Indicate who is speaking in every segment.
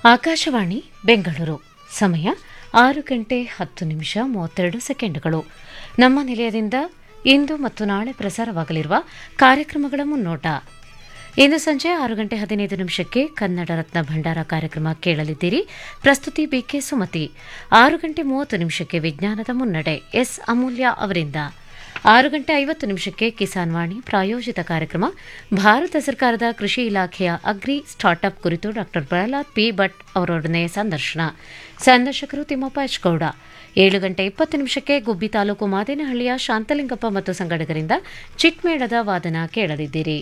Speaker 1: ಆಕಾಶವಾಣಿ ಬೆಂಗಳೂರು ಸಮಯ ಆರು ಗಂಟೆ ಹತ್ತು ನಿಮಿಷ ಮೂವತ್ತೆರಡು ಸೆಕೆಂಡುಗಳು ನಮ್ಮ ನಿಲಯದಿಂದ ಇಂದು ಮತ್ತು ನಾಳೆ ಪ್ರಸಾರವಾಗಲಿರುವ ಕಾರ್ಯಕ್ರಮಗಳ ಮುನ್ನೋಟ ಇಂದು ಸಂಜೆ ಆರು ಗಂಟೆ ಹದಿನೈದು ನಿಮಿಷಕ್ಕೆ ಕನ್ನಡ ರತ್ನ ಭಂಡಾರ ಕಾರ್ಯಕ್ರಮ ಕೇಳಲಿದ್ದೀರಿ ಪ್ರಸ್ತುತಿ ಬಿಕೆ ಸುಮತಿ ಆರು ಗಂಟೆ ಮೂವತ್ತು ನಿಮಿಷಕ್ಕೆ ವಿಜ್ಞಾನದ ಮುನ್ನಡೆ ಎಸ್ ಅಮೂಲ್ಯ ಅವರಿಂದ ಆರು ಗಂಟೆ ಐವತ್ತು ನಿಮಿಷಕ್ಕೆ ಕಿಸಾನ್ ವಾಣಿ ಪ್ರಾಯೋಜಿತ ಕಾರ್ಯಕ್ರಮ ಭಾರತ ಸರ್ಕಾರದ ಕೃಷಿ ಇಲಾಖೆಯ ಅಗ್ರಿ ಸ್ಟಾರ್ಟ್ಅಪ್ ಕುರಿತು ಡಾ ಪ್ರಹ್ಲಾದ್ ಪಿ ಭಟ್ ಅವರೊಡನೆ ಸಂದರ್ಶನ ಸಂದರ್ಶಕರು ತಿಮ್ಮಪ್ಪ ಎಚ್ ಗೌಡ ಏಳು ಗಂಟೆ ಇಪ್ಪತ್ತು ನಿಮಿಷಕ್ಕೆ ಗುಬ್ಬಿ ತಾಲೂಕು ಮಾದೇನಹಳ್ಳಿಯ ಶಾಂತಲಿಂಗಪ್ಪ ಮತ್ತು ಸಂಘಟಕರಿಂದ ಚಿಟ್ಮೇಳದ ವಾದನ ಕೇಳಲಿದ್ದೀರಿ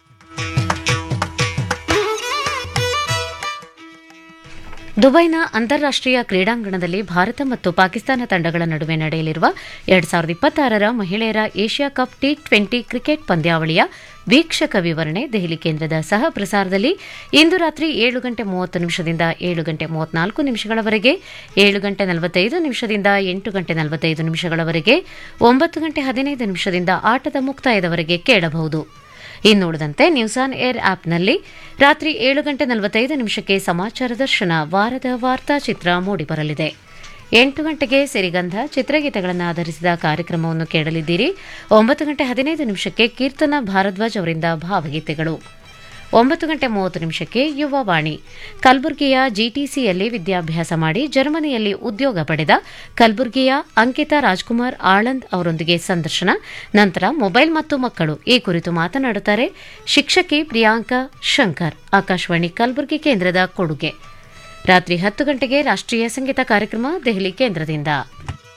Speaker 1: ದುಬೈನ ಅಂತಾರಾಷ್ಟೀಯ ಕ್ರೀಡಾಂಗಣದಲ್ಲಿ ಭಾರತ ಮತ್ತು ಪಾಕಿಸ್ತಾನ ತಂಡಗಳ ನಡುವೆ ನಡೆಯಲಿರುವ ಎರಡ್ ಸಾವಿರದ ಇಪ್ಪತ್ತಾರರ ಮಹಿಳೆಯರ Asia Cup T twenty cricket ಪಂದ್ಯಾವಳಿಯ ವೀಕ್ಷಕ ವಿವರಣೆ ದೆಹಲಿ ಕೇಂದ್ರದ ಸಹ ಪ್ರಸಾರದಲ್ಲಿ ಇಂದು ರಾತ್ರಿ ಏಳು ಗಂಟೆ ಮೂವತ್ತು ನಿಮಿಷದಿಂದ ಏಳು ಗಂಟೆ ಮೂವತ್ನಾಲ್ಕು ನಿಮಿಷಗಳವರೆಗೆ ಏಳು ಗಂಟೆ ನಲವತ್ತೈದು ನಿಮಿಷದಿಂದ ಎಂಟು ಗಂಟೆ ನಲವತ್ತೈದು ನಿಮಿಷಗಳವರೆಗೆ ಒಂಬತ್ತು ಗಂಟೆ ಹದಿನೈದು ನಿಮಿಷದಿಂದ ಆಟದ ಮುಕ್ತಾಯದವರೆಗೆ ಕೇಳಬಹುದು ಇನ್ನುಳಿದಂತೆ ನ್ಯೂಸ್ ಆನ್ ಏರ್ ಆಪ್ನಲ್ಲಿ ರಾತ್ರಿ ಏಳು ಗಂಟೆ ನಲವತ್ತೈದು ನಿಮಿಷಕ್ಕೆ ಸಮಾಚಾರ ದರ್ಶನ ವಾರದ ವಾರ್ತಾ ಚಿತ್ರ ಮೂಡಿಬರಲಿದೆ ಎಂಟು ಗಂಟೆಗೆ ಸಿರಿಗಂಧ ಚಿತ್ರಗೀತೆಗಳನ್ನು ಆಧರಿಸಿದ ಕಾರ್ಯಕ್ರಮವನ್ನು ಕೇಳಲಿದ್ದೀರಿ ಒಂಬತ್ತು ಗಂಟೆ ಹದಿನೈದು ನಿಮಿಷಕ್ಕೆ ಕೀರ್ತನ ಭಾರದ್ವಾಜ್ ಅವರಿಂದ ಭಾವಗೀತೆಗಳು ಒಂಬತ್ತು ಗಂಟೆ ಮೂವತ್ತು ನಿಮಿಷಕ್ಕೆ ಯುವ ವಾಣಿ ಕಲಬುರಗಿಯ ಜಿಟಿಸಿಯಲ್ಲಿ ವಿದ್ಯಾಭ್ಯಾಸ ಮಾಡಿ ಜರ್ಮನಿಯಲ್ಲಿ ಉದ್ಯೋಗ ಪಡೆದ ಕಲಬುರಗಿಯ ಅಂಕಿತಾ ರಾಜ್ಕುಮಾರ್ ಆಳಂದ್ ಅವರೊಂದಿಗೆ ಸಂದರ್ಶನ ನಂತರ ಮೊಬೈಲ್ ಮತ್ತು ಮಕ್ಕಳು ಈ ಕುರಿತು ಮಾತನಾಡುತ್ತಾರೆ ಶಿಕ್ಷಕಿ ಪ್ರಿಯಾಂಕಾ ಶಂಕರ್ ಆಕಾಶವಾಣಿ ಕಲಬುರಗಿ ಕೇಂದ್ರದ ಕೊಡುಗೆ ರಾತ್ರಿ ಹತ್ತು ಗಂಟೆಗೆ ರಾಷ್ಟ್ರೀಯ ಸಂಗೀತ ಕಾರ್ಯಕ್ರಮ ದೆಹಲಿ ಕೇಂದ್ರದಿಂದ